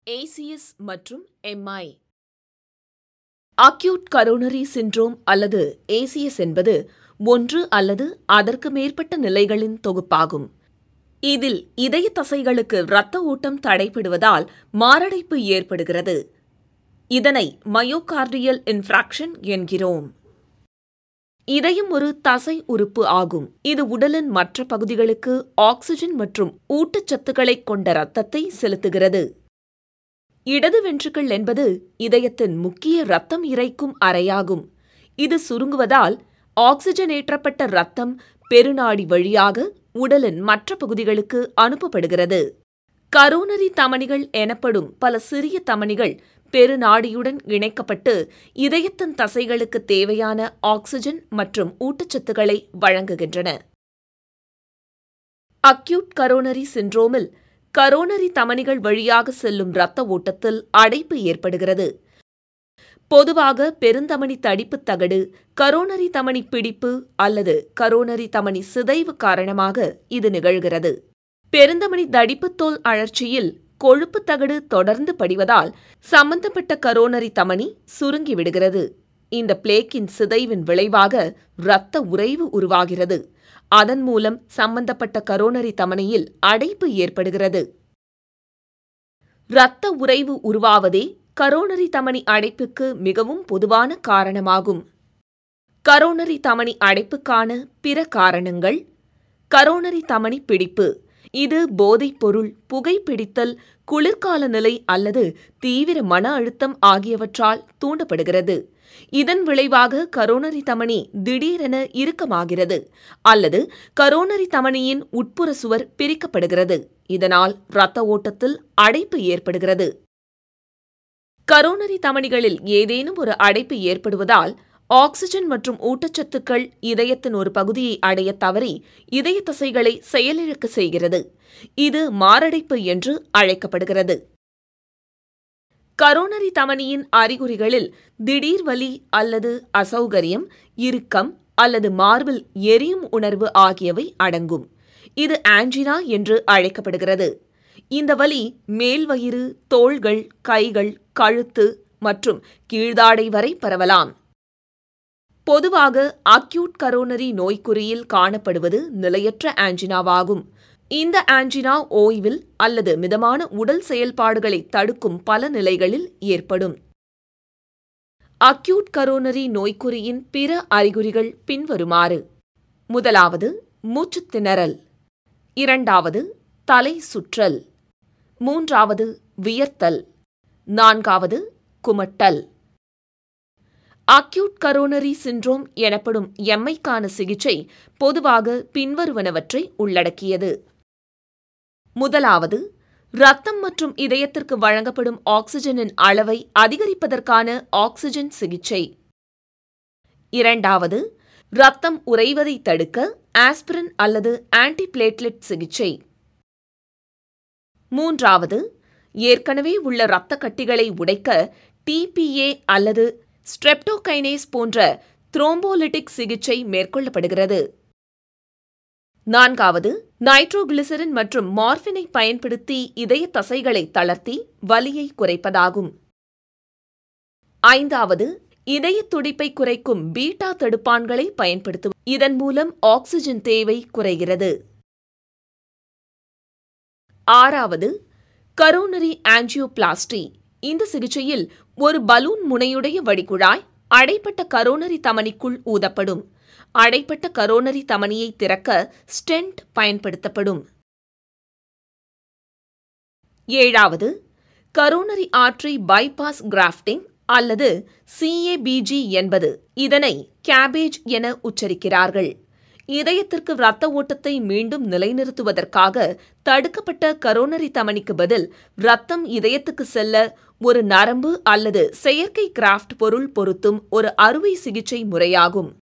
ACS மற்றும் MI acute coronary syndrome அல்லது ACS என்பது ஒன்று அல்லது அதற்கு மேற்பட்ட நிலைகளின் தொகுப்பாகும் இதில் இதய தசைகளுக்கு இரத்த ஓட்டம் தடைபடுவதால் மாரடைப்பு ஏற்படுகிறது இதனை மயோகார்டியல் இன்ஃப்ராக்ஷன் என்கிறோம் இதயம் ஒரு தசை உறுப்பு ஆகும் இது உடலின் மற்ற பகுதிகளுக்கு ஆக்ஸிஜன் மற்றும் ஊட்டச்சத்துக்களைக் கொண்ட இரத்தத்தை செலுத்துகிறது இடது வென்ட்ரிக்கிள் என்பது இதயத்தின் முக்கிய இரத்தம் இறைக்கும் அறையாகும் இது சுருங்குவதால் ஆக்ஸிஜனேற்றப்பட்ட இரத்தம் பெருநாடி வழியாக உடலின் மற்ற பகுதிகளுக்கு அனுப்பப்படுகிறது கரோனரி தமனிகள் எனப்படும் பல சிறிய தமனிகள் பெருநாடியுடன் இணைக்கப்பட்டு இதயத்தின் தசைகளுக்கு தேவையான ஆக்ஸிஜன் மற்றும் ஊட்டச்சத்துக்களை வழங்குகின்றன அக்யூட் கரோனரி சிண்ட்ரோமில் கரோனரி தமனிகள் வழியாக செல்லும் இரத்த ஓட்டத்தில் அடைப்பு ஏற்படுகிறது பொதுவாக பெருந்தமனி தடிப்புத் தகடு கரோனரி தமனி பிடிப்பு அல்லது கரோனரி தமனி சிதைவு காரணமாக இது நிகழ்கிறது பெருந்தமனி தடிப்புத்தோல் அழற்சியில் கொழுப்பு தகடு தொடர்ந்து படிவதால் சம்பந்தப்பட்ட கரோனரி தமனி சுருங்கி விடுகிறது இந்த பிளேக்கின் சிதைவின் விளைவாக இரத்த உறைவு உருவாகிறது அதன் மூலம் சம்பந்தப்பட்ட கரோனரி தமனியில் அடைப்பு ஏற்படுகிறது இரத்த உறைவு உருவாவதே கரோனரி தமனி அடைப்புக்கு மிகவும் பொதுவான காரணமாகும் கரோனரி தமனி அடைப்புக்கான பிற காரணங்கள் கரோனரி தமனி பிடிப்பு இது போதைப்பொருள் புகைப்பிடித்தல் குளிர்கால நிலை அல்லது தீவிர மன அழுத்தம் ஆகியவற்றால் தூண்டப்படுகிறது இதன் விளைவாக கரோனரி தமனி திடீரென இறுக்கமாகிறது அல்லது கரோனரி தமனியின் உட்புற சுவர் பிரிக்கப்படுகிறது இதனால் இரத்த ஓட்டத்தில் அடைப்பு ஏற்படுகிறது கரோனரி தமனிகளில் ஏதேனும் ஒரு அடைப்பு ஏற்படுவதால் ஆக்ஸிஜன் மற்றும் ஊட்டச்சத்துக்கள் இதயத்தின் ஒரு பகுதியை அடைய தவறி இதய தசைகளை செயலிழக்க செய்கிறது இது மாரடைப்பு என்று அழைக்கப்படுகிறது கரோனரி தமனியின் அறிகுறிகளில் திடீர் வலி அல்லது அசௌகரியம் இறுக்கம் அல்லது மார்பில் எரியும் உணர்வு ஆகியவை அடங்கும் இது ஆன்ஜினா என்று அழைக்கப்படுகிறது இந்த வலி மேல்வயிறு தோள்கள் கைகள் கழுத்து மற்றும் கீழ்தாடை வரை பரவலாம் பொதுவாக அக்யூட் கரோனரி நோய்க்குறியில் காணப்படுவது நிலையற்ற ஆன்ஜினாவாகும் இந்த ஆன்ஜினா ஓய்வில் அல்லது மிதமான உடல் செயல்பாடுகளை தடுக்கும் பல நிலைகளில் ஏற்படும் அக்யூட் கரோனரி நோய்க்குறியின் பிற அறிகுறிகள் பின்வருமாறு முதலாவது மூச்சுத் திணறல் இரண்டாவது தலை சுற்றல் மூன்றாவது வியர்த்தல் நான்காவது குமட்டல் அக்யூட் கரோனரி சிண்ட்ரோம் எனப்படும் எம்மைக்கான சிகிச்சை பொதுவாக பின்வருவனவற்றை உள்ளடக்கியது முதலாவது இரத்தம் மற்றும் இதயத்திற்கு வழங்கப்படும் ஆக்ஸிஜனின் அளவை அதிகரிப்பதற்கான ஆக்ஸிஜன் சிகிச்சை இரண்டாவது இரத்தம் உறைவதை தடுக்க ஆஸ்பிரின் அல்லது ஆன்டிபிளேட்லெட் சிகிச்சை மூன்றாவது ஏற்கனவே உள்ள இரத்த கட்டிகளை உடைக்க டிபிஏ அல்லது ஸ்ட்ரெப்டோகைனேஸ் போன்ற த்ரோம்போலிட்டிக் சிகிச்சை மேற்கொள்ளப்படுகிறது நான்காவது நைட்ரோகிளிசரின் மற்றும் மார்பினை பயன்படுத்தி இதய தசைகளை தளர்த்தி வலியை குறைப்பதாகும் ஐந்தாவது இதய துடிப்பை குறைக்கும் பீட்டா தடுப்பான்களை பயன்படுத்தும் இதன் மூலம் ஆக்ஸிஜன் தேவை குறைகிறது ஆறாவது கரோனரி ஆஞ்சியோபிளாஸ்டி இந்த சிகிச்சையில் ஒரு பலூன் முனையுடைய வடிகுழாய் அடைப்பட்ட கரோனரி தமனிக்குள் ஊதப்படும் அடைப்பட்ட கரோனரி தமனியை திறக்க ஸ்டென்ட் பயன்படுத்தப்படும் ஏழாவது கரோனரி ஆர்டரி பைபாஸ் கிராஃப்டிங் அல்லது சிஏபிஜி என்பது இதனை கேபேஜ் என உச்சரிக்கிறார்கள் இதயத்திற்கு இரத்த ஓட்டத்தை மீண்டும் நிலைநிறுத்துவதற்காக தடுக்கப்பட்ட கரோனரி தமனிக்கு பதில் இரத்தம் இதயத்துக்கு செல்ல ஒரு நரம்பு அல்லது செயற்கை கிராஃப்ட் பொருள் பொருத்தும் ஒரு அறுவை சிகிச்சை முறையாகும்